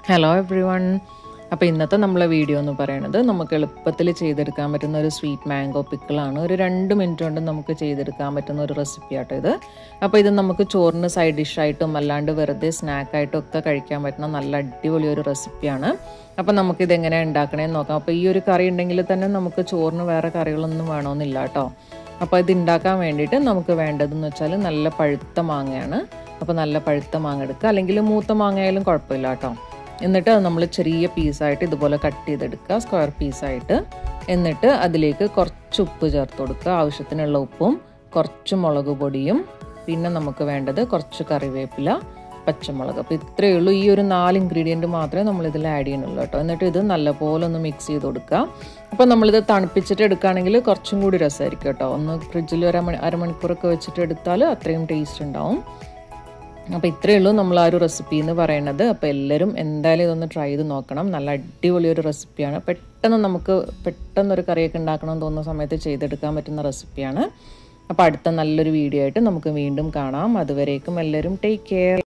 hello every one അപ്പോൾ ഇന്നത്തെ നമ്മളെ വീഡിയോ എന്ന് പറയുന്നത് നമുക്ക് എളുപ്പത്തിൽ ചെയ്തെടുക്കാൻ പറ്റുന്ന ഒരു സ്വീറ്റ് മാംഗോ പിക്കിളാണ് ഒരു രണ്ട് മിനിറ്റ് കൊണ്ട് നമുക്ക് ചെയ്തെടുക്കാൻ പറ്റുന്ന ഒരു റെസിപ്പി ആട്ടോ ഇത് അപ്പോൾ ഇത് നമുക്ക് ചോറിന് സൈഡ് ഡിഷായിട്ടും അല്ലാണ്ട് വെറുതെ സ്നാക്കായിട്ടും ഒക്കെ കഴിക്കാൻ പറ്റുന്ന നല്ല അടിപൊളി ഒരു റെസിപ്പിയാണ് അപ്പോൾ നമുക്കിത് എങ്ങനെ ഉണ്ടാക്കണേന്ന് നോക്കാം അപ്പോൾ ഈ ഒരു കറി ഉണ്ടെങ്കിൽ തന്നെ നമുക്ക് ചോറിന് വേറെ കറികളൊന്നും വേണമെന്നില്ല കേട്ടോ അപ്പോൾ ഇത് ഉണ്ടാക്കാൻ വേണ്ടിയിട്ട് നമുക്ക് വേണ്ടതെന്ന് വെച്ചാൽ നല്ല പഴുത്ത മാങ്ങയാണ് അപ്പോൾ നല്ല പഴുത്ത മാങ്ങ എടുക്കുക അല്ലെങ്കിൽ മൂത്ത മാങ്ങയായാലും കുഴപ്പമില്ല കേട്ടോ എന്നിട്ട് അത് നമ്മൾ ചെറിയ പീസായിട്ട് ഇതുപോലെ കട്ട് ചെയ്തെടുക്കുക സ്ക്വയർ പീസായിട്ട് എന്നിട്ട് അതിലേക്ക് കുറച്ച് ഉപ്പ് ചേർത്ത് കൊടുക്കുക ആവശ്യത്തിനുള്ള ഉപ്പും കുറച്ച് മുളക് പൊടിയും പിന്നെ നമുക്ക് വേണ്ടത് കുറച്ച് കറിവേപ്പില പച്ചമുളക് അപ്പോൾ ഇത്രയേ ഉള്ളൂ ഈ ഒരു നാല് ഇൻഗ്രീഡിയൻറ്റ് മാത്രമേ നമ്മൾ ഇതിൽ ആഡ് ചെയ്യുന്നുള്ളൂ കേട്ടോ എന്നിട്ട് ഇത് നല്ലപോലെ ഒന്ന് മിക്സ് ചെയ്ത് കൊടുക്കുക അപ്പോൾ നമ്മളിത് തണുപ്പിച്ചിട്ട് എടുക്കുകയാണെങ്കിൽ കുറച്ചും കൂടി രസമായിരിക്കും കേട്ടോ ഒന്ന് ഫ്രിഡ്ജിൽ ഒരു മണി അരമണിക്കൂറൊക്കെ വെച്ചിട്ട് എടുത്താൽ അത്രയും ടേസ്റ്റ് ഉണ്ടാവും അപ്പോൾ ഇത്രയേ ഉള്ളൂ നമ്മൾ ആ ഒരു റെസിപ്പി എന്ന് പറയുന്നത് അപ്പോൾ എല്ലാവരും എന്തായാലും ഇതൊന്ന് ട്രൈ ചെയ്ത് നോക്കണം നല്ല അടിപൊളി ഒരു റെസിപ്പിയാണ് പെട്ടെന്ന് നമുക്ക് പെട്ടെന്ന് ഒരു കറിയൊക്കെ ഉണ്ടാക്കണം എന്ന് തോന്നുന്ന സമയത്ത് ചെയ്തെടുക്കാൻ പറ്റുന്ന റെസിപ്പിയാണ് അപ്പോൾ അടുത്ത നല്ലൊരു വീഡിയോ ആയിട്ട് നമുക്ക് വീണ്ടും കാണാം അതുവരേക്കും എല്ലാവരും ടേക്ക് കെയർ